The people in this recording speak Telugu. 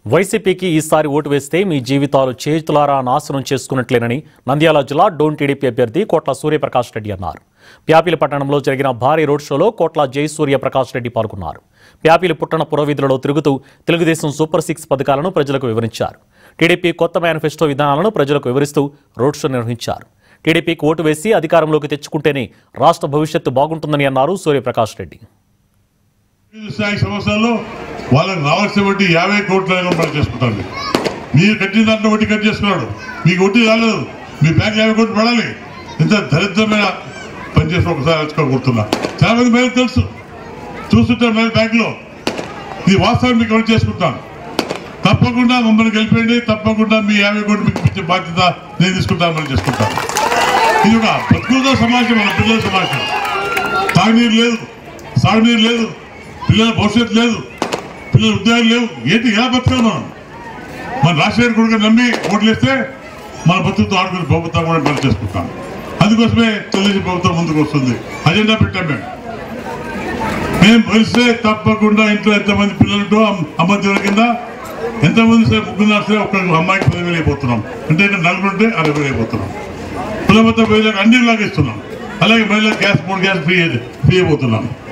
వైసీపీకి ఈసారి ఓటు వేస్తే మీ జీవితాలు చేతులారా నాశనం చేసుకున్నట్లేనని నంద్యాల జిల్లా డోన్ టీడీపీ అభ్యర్థి కోట్ల సూర్యప్రకాష్ రెడ్డి అన్నారు ప్యాపిలి పట్టణంలో జరిగిన భారీ రోడ్ షోలో కోట్ల జై సూర్యప్రకాష్ రెడ్డి పాల్గొన్నారు ప్యాపిలి పుట్టణ పురవీధులలో తిరుగుతూ తెలుగుదేశం సూపర్ సిక్స్ పథకాలను ప్రజలకు వివరించారు టీడీపీ కొత్త మేనిఫెస్టో విధానాలను ప్రజలకు వివరిస్తూ రోడ్ షో నిర్వహించారు టీడీపీకి ఓటు వేసి అధికారంలోకి తెచ్చుకుంటేనే రాష్ట్ర భవిష్యత్తు బాగుంటుందని అన్నారు సూర్యప్రకాష్ రెడ్డి ఐదు స్థాయి సంవత్సరాల్లో వాళ్ళకి రావాల్సిన వడ్డీ యాభై కోట్ల రూపాయలు చేసుకుంటారు మీరు కట్టిన దాంట్లో వడ్డీ కట్ చేసుకున్నాడు మీకు వడ్డీ రాలేదు మీ బ్యాంక్ యాభై కోట్లు పడాలి ఇంత దరిద్రమైన పని చేసి ఒకసారి అలుచుకోకూడుతున్నా చాలా మంది మేలు తెలుసు చూస్తుంటారు మేము బ్యాంకులో ఇది వాస్తవం మీకు ఎవరు చేసుకుంటాను తప్పకుండా మమ్మల్ని గెలిపేయండి తప్పకుండా మీ యాభై కోట్లు మీకు ఇచ్చే బాధ్యత నేను తీసుకుంటాను మనం చేసుకుంటాను ఇది ఒక ప్రకృత సమాజం మన పిల్లల సమాజం తాగునీరు లేదు సాగునీరు లేదు పిల్లల భవిష్యత్తు లేదు పిల్లల ఉద్యోగాలు లేవు ఏంటి ఎలా బతకాలి మనం మన రాజశేఖర్ కొడుకు నమ్మి ఓట్లేస్తే మన బతుకుతో ఆడుకుని ప్రభుత్వం కూడా పని చేసుకుంటాం అందుకోసమే తెలుగుదేశం ప్రభుత్వం ముందుకు వస్తుంది అజెండా పెట్టాం మేము మేము కలిస్తే తప్పకుండా ఇంట్లో ఎంతమంది పిల్లలతో అమ్మ దేవుని కింద ఎంతమంది సరే ముగ్గురు సరే ఒక్క అమ్మాయికి పదివేలు అయిపోతున్నాం అంటే ఇక్కడ నలుగురు ఉంటే అరవై వేలు అయిపోతున్నాం కులమత ప్రజలకు అన్ని లాగా ఇస్తున్నాం అలాగే మహిళలకు గ్యాస్ మూడు గ్యాస్ ఫ్రీ ఫ్రీ అయిపోతున్నాం